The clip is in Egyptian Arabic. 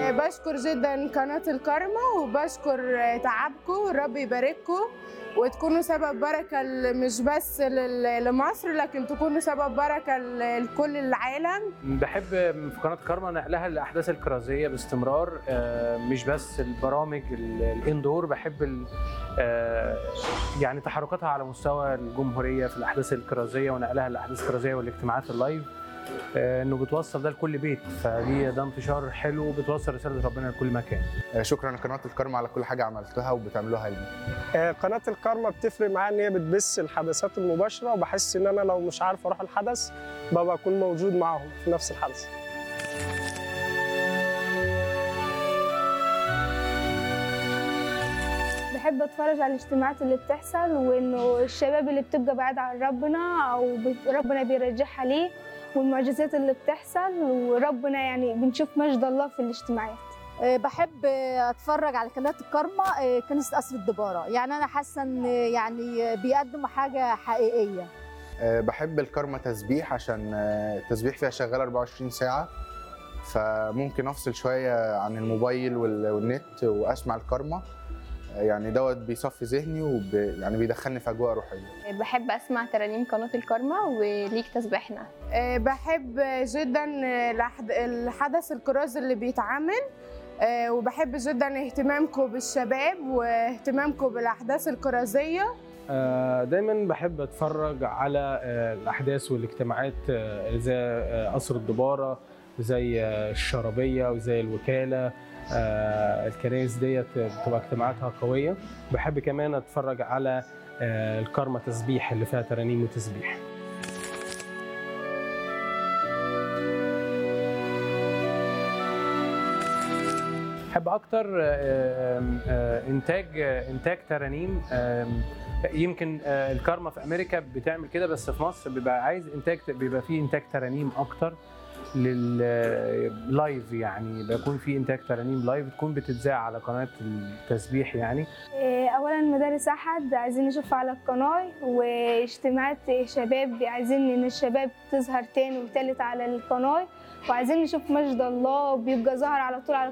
آه، بشكر جدا قناة الكرمة وبشكر آه، تعبكم ربي يبارككم وتكونوا سبب بركة ل- مش بس لل- لمصر لكن تكونوا سبب بركة ل- لكل العالم بحب في قناه كارما نقلها الاحداث الكرازيه باستمرار آه، مش بس البرامج ال- الاندور بحب ال- آه، يعني تحركاتها على مستوى الجمهوريه في الاحداث الكرازيه ونقلها الاحداث الكرازيه والاجتماعات اللايف آه، انه بتوصل ده لكل بيت فدي ده انتشار حلو بتوصل رساله ربنا لكل مكان آه، شكرا لقناه الكرم على كل حاجه عملتوها وبتعملوها لي آه، قناة الكارما بتفرق معايا إن هي بتبث الحدثات المباشرة وبحس إن أنا لو مش عارف أروح الحدث ببقى أكون موجود معاهم في نفس الحدث. بحب اتفرج على الاجتماعات اللي بتحصل وانه الشباب اللي بتبقى بعيد عن ربنا او بت- ربنا بيرجعها ليه والمعجزات اللي بتحصل وربنا يعني بنشوف مجد الله في الاجتماعات آه، بحب آه، اتفرج على قناه الكرمة آه، كنيسه قصر الدباره يعني انا حاسه ان آه، يعني آه، بيقدموا حاجه حقيقيه آه، بحب الكرمة تسبيح عشان آه، التسبيح فيها شغال 24 ساعة فممكن أفصل شوية عن الموبايل وال- والنت وأسمع الكرمة آه، يعني دوت بيصفي ذهني وب... يعني بيدخلني في أجواء روحية بحب اسمع ترانيم قناه الكارما وليك تسبيحنا آه، بحب جدا آه، الأحد- الحدث الكراز اللي بيتعمل آه، وبحب جدا اهتمامكم بالشباب واهتمامكم بالأحداث الكرازية آه، دايما بحب اتفرج على آه، الاحداث والاجتماعات آه، زي آه، قصر الدباره زي آه، الشرابيه وزي الوكاله آه، الكنائس ديت بتبقى اجتماعاتها قويه بحب كمان اتفرج على آه، الكارما تسبيح اللي فيها ترانيم وتسبيح بحب اكتر آه، آم، آه، انتاج آه، انتاج ترانيم آم، يمكن آه، الكارما في امريكا بتعمل كده بس في مصر بيبقى عايز انتاج بيبقى فيه انتاج ترانيم اكتر لللايف يعني بيكون في انتاج ترانيم لايف تكون بتتذاع على قناه التسبيح يعني إيه، اولا مدارس احد عايزين نشوفها على القناه واجتماعات شباب عايزين ان الشباب تظهر تاني وتالت على القناه وعايزين نشوف مجد الله بيبقى ظاهر على طول على